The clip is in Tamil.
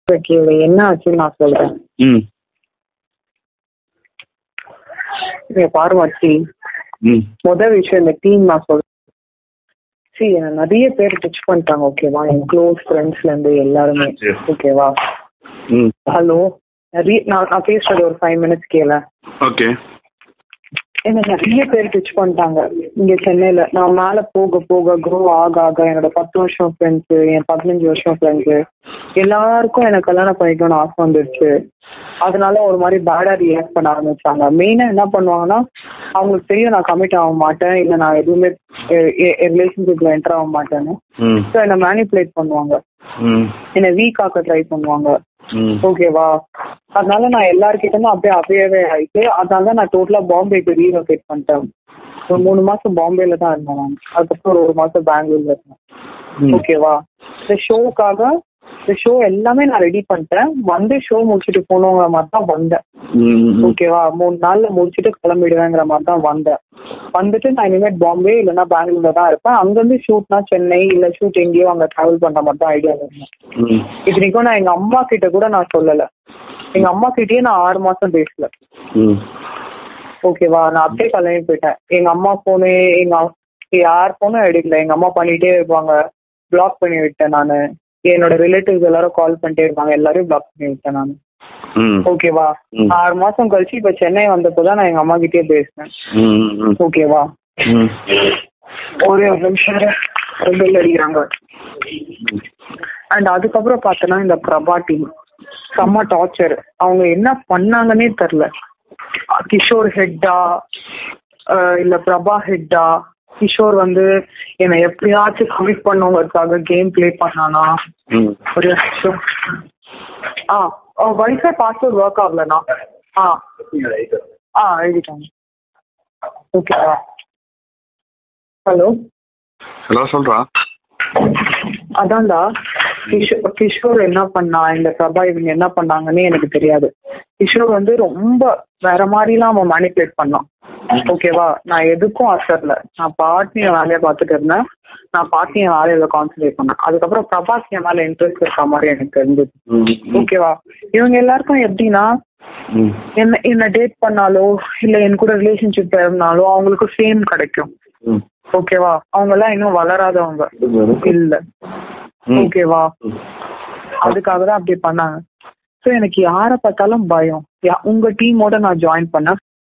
கேளு என்ன ஆச்சுன்னு நான் சொல்றேன் ம் இங்க பாரு மச்சி ம் முத விஷயம் இந்த டீம் நான் சொல்றேன் சரி நிறைய பேர் டச் பண்ணிட்டாங்க ஓகேவா என் க்ளோஸ் ஃப்ரெண்ட்ஸ்ல இருந்து எல்லாருமே சரி. ஓகேவா ம் ஹலோ நிறைய நான் நான் பேசுறது ஒரு ஃபைவ் மினிட்ஸ் கேள ஓகே என்ன நிறைய பேர் டச் பண்ணிட்டாங்க இங்க சென்னையில நான் மேல போக போக க்ரோ ஆக ஆக என்னோட பத்து வருஷம் ஃப்ரெண்ட்ஸ் என் பதினஞ்சு வருஷம் ஃப்ரெண்ட்ஸ் எல்லாருக்கும் எனக்கு கல்யாணம் பண்ணிக்கணும்னு ஆசை வந்துருச்சு அதனால ஒரு மாதிரி பேடா ரியாக்ட் பண்ண ஆரம்பிச்சாங்க மெயினா என்ன பண்ணுவாங்கன்னா அவங்களுக்கு தெரியும் நான் கமிட் ஆக மாட்டேன் இல்ல நான் எதுவுமே ரிலேஷன்ஷிப்ல என்டர் ஆக மாட்டேன்னு ம் ஸோ என்னை மேனிப்புலேட் பண்ணுவாங்க ம் என்னை வீக் ஆக்க ட்ரை பண்ணுவாங்க ம் ஓகேவா அதனால நான் எல்லார்கிட்டயும் அப்படியே அப்படியே ஆயிட்டு அதனால தான் நான் டோட்டலா பாம்பேக்கு ரீலோகேட் பண்ணிட்டேன் ஒரு மூணு மாசம் பாம்பேல தான் இருந்தேன் நான் அதுக்கப்புறம் ஒரு ஒரு மாசம் பெங்களூர்ல இருந்தேன் ம் ஓகேவா இந்த ஷோக்காக இந்த ஷோ எல்லாமே நான் ரெடி பண்ணிட்டேன் வந்து ஷோ முடிச்சுட்டு போனோங்கிற மாதிரி தான் வந்தேன் ம் ஓகேவா மூணு நாள்ல முடிச்சுட்டு கிளம்பிடுவேங்கிற மாதிரி தான் வந்தேன் வந்துட்டு நான் இனிமேல் பாம்பே இல்லைன்னா பெங்களூர்ல தான் இருப்பேன் அங்கிருந்து ஷூட்னா சென்னை இல்ல ஷூட் எங்கேயோ அங்க டிராவல் பண்ற மாதிரி தான் ஐடியா இருந்தேன் ம் இத்தனைக்கும் நான் எங்க அம்மா கிட்ட கூட நான் சொல்லல எங்க அம்மா கிட்டயே நான் ஆறு மாசம் பேசல ம் ஓகேவா நான் அப்படியே கிளம்பி போயிட்டேன் எங்க அம்மா போனு எங்க அ- யார் போனும் எடுக்கல எங்க அம்மா பண்ணிட்டே இருப்பாங்க பிளாக் பண்ணி விட்டேன் நானு என்னோட ரிலேட்டிவ்ஸ் எல்லாரும் கால் பண்ணிட்டே இருப்பாங்க எல்லாரையும் பிளாக் பண்ணி விட்டேன் நான் ம் ஓகேவா ம். ஆறு மாசம் கழிச்சு இப்ப சென்னை வந்தப்போதான் நான் எங்க அம்மா கிட்டயே பேசினேன் ம் ம் ஓகேவா ம் ஒரே ஒரு நிமிஷம் பெல் அடிக்கிறாங்க அண்ட் அதுக்கப்புறம் பார்த்தோன்னா இந்த பிரபா டீம் செம்ம டார்ச்சர் அவங்க என்ன பண்ணாங்கன்னே தெரில கிஷோர் ஹெட்டா இல்ல பிரபா ஹெட்டா கிஷோர் வந்து என்னை எப்படியாச்சும் கமிட் பண்ணவங்களுக்காக கேம் ப்ளே பண்ணானா ம் ஒரு நிமிஷம் ஆ வைஃபை பாஸ்வேர்ட் ஒர்க் ஆகலண்ணா ஆ ஆ எழுதிட்டாங்க ஓகேவா ஹலோ ஹலோ சொல்றா அதான்டா கிஷோர் கிஷோர் என்ன பண்ணா இந்த பிரபா இவங்க என்ன பண்ணாங்கன்னு எனக்கு தெரியாது கிஷோர் வந்து ரொம்ப வேற மாதிரிலாம் அவன் மேனிப்புலேட் பண்ணான் ஓகேவா நான் எதுக்கும் அசரல நான் பாட்டு என் வேலையை பார்த்துட்டு இருந்தேன் நான் பாட்டு என் வேலையில கான்சென்ட்ரேட் பண்ணேன் அதுக்கப்புறம் பிரபாஸ் என் மேல இன்ட்ரெஸ்ட் இருக்க மாதிரி எனக்கு இருந்தது ம் ஓகேவா இவங்க எல்லாருக்கும் எப்படின்னா ம் என்ன என்ன டேட் பண்ணாலோ இல்ல என் கூட ரிலேஷன்ஷிப் இருந்தாலோ அவங்களுக்கு ஃபேம் கிடைக்கும் ம் ஓகேவா அவங்க எல்லாம் இன்னும் வளராதவங்க இல்ல ம் ஓகேவா அதுக்காக தான் அப்படி பண்ணாங்க ஸோ எனக்கு யாரை பார்த்தாலும் பயம் யா- உங்க டீமோட நான் ஜாயின் பண்ணேன்